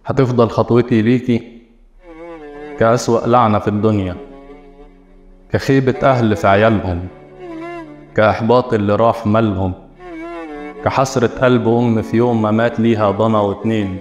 هتفضل خطوتي ليكي كأسوأ لعنة في الدنيا كخيبة أهل في عيالهم كإحباط اللي راح مالهم كحسرة قلب أم في يوم ما مات ليها ضنا واتنين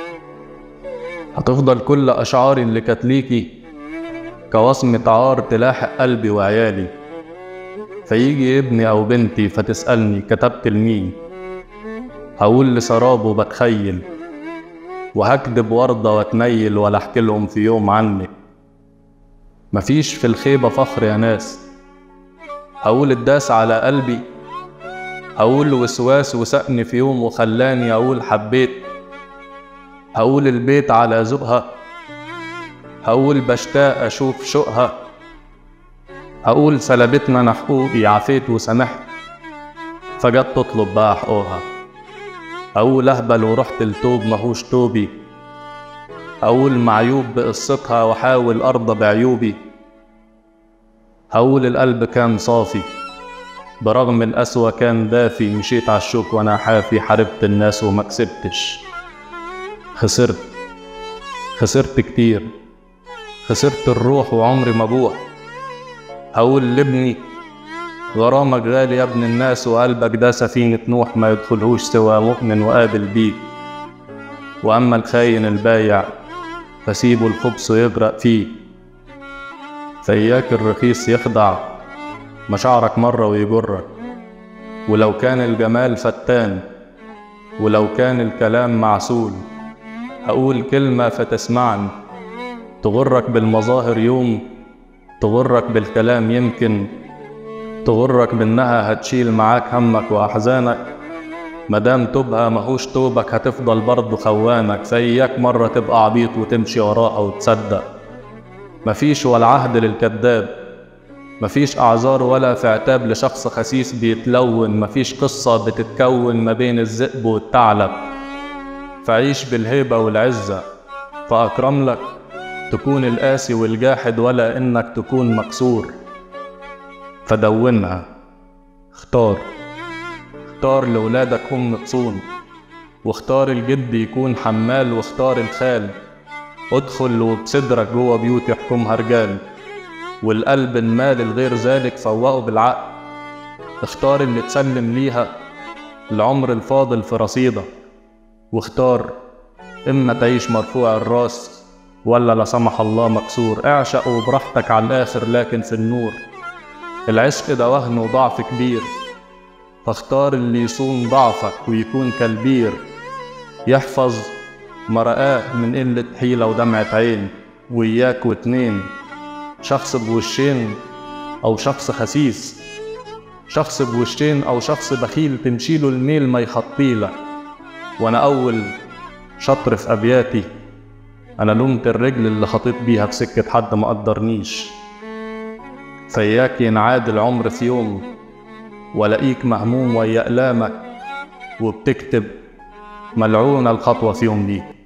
هتفضل كل أشعاري اللي كانت ليكي كوصمة عار تلاحق قلبي وعيالي فيجي ابني أو بنتي فتسألني كتبت لمين هقول لسرابه بتخيل وهكدب وردة واتنيل ولا احكي لهم في يوم عنك مفيش في الخيبة فخر يا ناس هقول الداس على قلبي هقول وسواس وسقني في يوم وخلاني أقول حبيت هقول البيت على ذوقها هقول بشتاق أشوف شوقها هقول سلبتنا أنا حقوقي عفيت وسامحت فجت تطلب بقى حقوقها أقول أهبل ورحت التوب ماهوش توبي أقول معيوب بقصتها وحاول أرضى بعيوبي هقول القلب كان صافي برغم القسوة كان دافي مشيت عالشوك وأنا حافي حاربت الناس وما كسبتش خسرت خسرت كتير خسرت الروح وعمري ما بوح هقول لابني غرامك غالي يا ابن الناس وقلبك ده سفينة نوح ما يدخلهوش سوى مؤمن وقابل بيك وأما الخاين البايع فسيبه الخبز يغرق فيه فإياك الرخيص يخدع مشاعرك مرة ويجرك ولو كان الجمال فتان ولو كان الكلام معسول هقول كلمة فتسمعني تغرك بالمظاهر يوم تغرك بالكلام يمكن تغرك بإنها هتشيل معاك همك وأحزانك مدام توبها ماهوش توبك هتفضل برضه خوانك فإياك مرة تبقى عبيط وتمشي وراها وتصدق مفيش ولا عهد للكذاب مفيش أعذار ولا في عتاب لشخص خسيس بيتلون مفيش قصة بتتكون ما بين الذئب والثعلب فعيش بالهيبة والعزة فأكرم لك تكون القاسي والجاحد ولا إنك تكون مكسور فدونها اختار اختار لولادك أم تصون واختار الجد يكون حمال واختار الخال ادخل وبصدرك جوه بيوت يحكمها رجال والقلب المال الغير ذلك فوقه بالعقل اختار اللي تسلم ليها العمر الفاضل في رصيدك واختار إما تعيش مرفوع الراس ولا لا سمح الله مكسور اعشق وبراحتك على الآخر لكن في النور العشق ده وهن وضعف كبير فاختار اللي يصون ضعفك ويكون كالبير يحفظ مرآه من قلة حيلة ودمعة عين وإياك واتنين شخص بوشين أو شخص خسيس شخص بوشين أو شخص بخيل تمشيله الميل ما يخطيلك وأنا أول شطر في أبياتي أنا لومت الرجل اللي خطيت بيها في سكة حد ما قدرنيش فإياك ينعاد العمر في يوم ولاقيك مهموم ويا ألامك وبتكتب ملعونة الخطوة في يوم دي